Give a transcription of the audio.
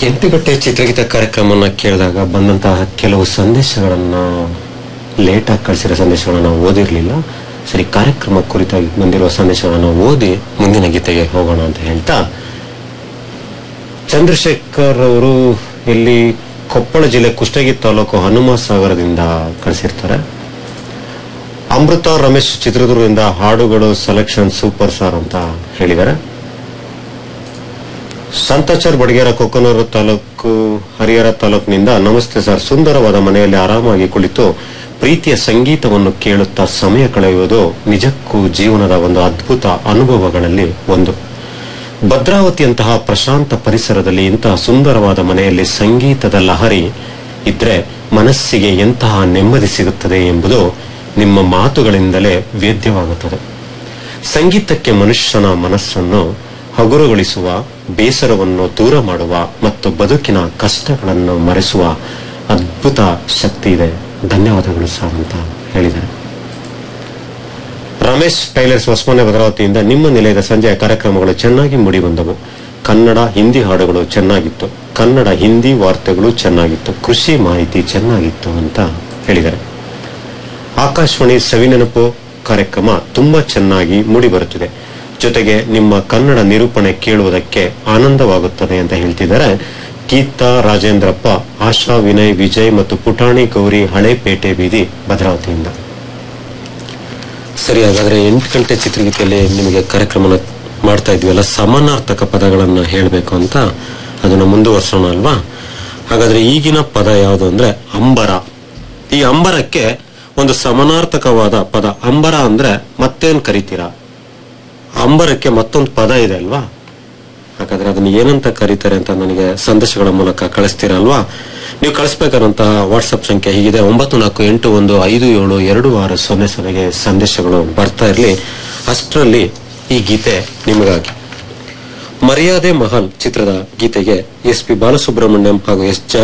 ಎಂಟು ಗಂಟೆ ಚಿತ್ರಗೀತ ಕಾರ್ಯಕ್ರಮವನ್ನು ಕೇಳಿದಾಗ ಬಂದಂತಹ ಕೆಲವು ಸಂದೇಶಗಳನ್ನು ಲೇಟಾಗಿ ಕಳಿಸಿರೋ ಸಂದೇಶಗಳನ್ನು ಓದಿರಲಿಲ್ಲ ಸರಿ ಕಾರ್ಯಕ್ರಮ ಕುರಿತಾಗಿ ಬಂದಿರುವ ಸಂದೇಶಗಳನ್ನು ಓದಿ ಮುಂದಿನ ಗೀತೆಗೆ ಹೋಗೋಣ ಅಂತ ಹೇಳ್ತಾ ಚಂದ್ರಶೇಖರ್ ಅವರು ಇಲ್ಲಿ ಕೊಪ್ಪಳ ಜಿಲ್ಲೆ ಕುಷ್ಟಗಿ ತಾಲೂಕು ಹನುಮ ಸಾಗರದಿಂದ ಕಳಿಸಿರ್ತಾರೆ ಅಮೃತ ರಮೇಶ್ ಚಿತ್ರದುರ್ಗದಿಂದ ಹಾಡುಗಳು ಸೆಲೆಕ್ಷನ್ ಸೂಪರ್ ಸಾರ್ ಅಂತ ಹೇಳಿದ್ದಾರೆ ಸಂತಚರ್ ಬಡಗೇರ ಕೊಕ್ಕನೂರು ತಾಲೂಕು ಹರಿಹರ ತಾಲೂಕಿನಿಂದ ನಮಸ್ತೆ ಸರ್ ಸುಂದರವಾದ ಮನೆಯಲ್ಲಿ ಆರಾಮಾಗಿ ಕುಳಿತು ಪ್ರೀತಿಯ ಸಂಗೀತವನ್ನು ಕೇಳುತ್ತಾ ಸಮಯ ಕಳೆಯುವುದು ನಿಜಕ್ಕೂ ಜೀವನದ ಒಂದು ಅದ್ಭುತ ಅನುಭವಗಳಲ್ಲಿ ಒಂದು ಭದ್ರಾವತಿಯಂತಹ ಪ್ರಶಾಂತ ಪರಿಸರದಲ್ಲಿ ಇಂತಹ ಸುಂದರವಾದ ಮನೆಯಲ್ಲಿ ಸಂಗೀತದ ಲಹರಿ ಇದ್ರೆ ಮನಸ್ಸಿಗೆ ಎಂತಹ ನೆಮ್ಮದಿ ಸಿಗುತ್ತದೆ ಎಂಬುದು ನಿಮ್ಮ ಮಾತುಗಳಿಂದಲೇ ವೇದ್ಯವಾಗುತ್ತದೆ ಸಂಗೀತಕ್ಕೆ ಮನುಷ್ಯನ ಮನಸ್ಸನ್ನು ಹಗುರಗೊಳಿಸುವ ಬೇಸರವನ್ನು ದೂರ ಮಾಡುವ ಮತ್ತು ಬದುಕಿನ ಕಷ್ಟಗಳನ್ನು ಮರೆಸುವ ಅದ್ಭುತ ಶಕ್ತಿ ಇದೆ ಧನ್ಯವಾದಗಳು ಸರ್ ಅಂತ ಹೇಳಿದ್ದಾರೆ ರಮೇಶ್ ಟೈಲರ್ಸ್ ಹೊಸಮನೆ ಭದ್ರಾವತಿಯಿಂದ ನಿಮ್ಮ ನಿಲಯದ ಸಂಜೆಯ ಕಾರ್ಯಕ್ರಮಗಳು ಚೆನ್ನಾಗಿ ಮೂಡಿಬಂದವು ಕನ್ನಡ ಹಿಂದಿ ಹಾಡುಗಳು ಚೆನ್ನಾಗಿತ್ತು ಕನ್ನಡ ಹಿಂದಿ ವಾರ್ತೆಗಳು ಚೆನ್ನಾಗಿತ್ತು ಕೃಷಿ ಮಾಹಿತಿ ಚೆನ್ನಾಗಿತ್ತು ಅಂತ ಹೇಳಿದ್ದಾರೆ ಆಕಾಶವಾಣಿ ಸವಿನೆನಪು ಕಾರ್ಯಕ್ರಮ ತುಂಬಾ ಚೆನ್ನಾಗಿ ಮೂಡಿಬರುತ್ತಿದೆ ಜೊತೆಗೆ ನಿಮ್ಮ ಕನ್ನಡ ನಿರೂಪಣೆ ಕೇಳುವುದಕ್ಕೆ ಆನಂದವಾಗುತ್ತದೆ ಅಂತ ಹೇಳ್ತಿದ್ದಾರೆ ಗೀತಾ ರಾಜೇಂದ್ರಪ್ಪ ಆಶಾ ವಿನಯ್ ವಿಜಯ್ ಮತ್ತು ಪುಟಾಣಿ ಗೌರಿ ಹಳೇಪೇಟೆ ಬೀದಿ ಭದ್ರಾವತಿಯಿಂದ ಸರಿ ಹಾಗಾದ್ರೆ ಎಂಟು ಗಂಟೆ ಚಿತ್ರಗೀತೆಯಲ್ಲಿ ನಿಮಗೆ ಕಾರ್ಯಕ್ರಮನ ಮಾಡ್ತಾ ಇದ್ವಲ್ಲ ಸಮಾನಾರ್ಥಕ ಪದಗಳನ್ನು ಹೇಳಬೇಕು ಅಂತ ಅದನ್ನು ಮುಂದುವರ್ಸೋಣ ಅಲ್ವಾ ಹಾಗಾದ್ರೆ ಈಗಿನ ಪದ ಯಾವುದು ಅಂದ್ರೆ ಅಂಬರ ಈ ಅಂಬರಕ್ಕೆ ಒಂದು ಸಮಾನಾರ್ಥಕವಾದ ಪದ ಅಂಬರ ಅಂದ್ರೆ ಮತ್ತೇನ್ ಕರಿತೀರಾ ಅಂಬರಕ್ಕೆ ಮತ್ತೊಂದು ಪದ ಇದೆ ಅಲ್ವಾ ಹಾಗಾದ್ರೆ ಅದನ್ನ ಏನಂತ ಕರೀತಾರೆ ಅಂತ ನನಗೆ ಸಂದೇಶಗಳ ಮೂಲಕ ಕಳಿಸ್ತೀರಲ್ವಾ ನೀವು ಕಳಿಸ್ಬೇಕಾದಂತಹ ವಾಟ್ಸಪ್ ಸಂಖ್ಯೆ ಹೀಗಿದೆ ಒಂಬತ್ತು ನಾಲ್ಕು ಎಂಟು ಒಂದು ಐದು ಏಳು ಎರಡು ಆರು ಸೊನ್ನೆ ಸೊನ್ನೆಗೆ ಸಂದೇಶಗಳು ಬರ್ತಾ ಇರಲಿ ಅಷ್ಟರಲ್ಲಿ ಈ ಗೀತೆ ನಿಮಗಾಗಿ ಮರ್ಯಾದೆ ಮಹಲ್ ಚಿತ್ರದ ಗೀತೆಗೆ ಎಸ್ ಪಿ ಬಾಲಸುಬ್ರಹ್ಮಣ್ಯಂ ಹಾಗೂ ಎಸ್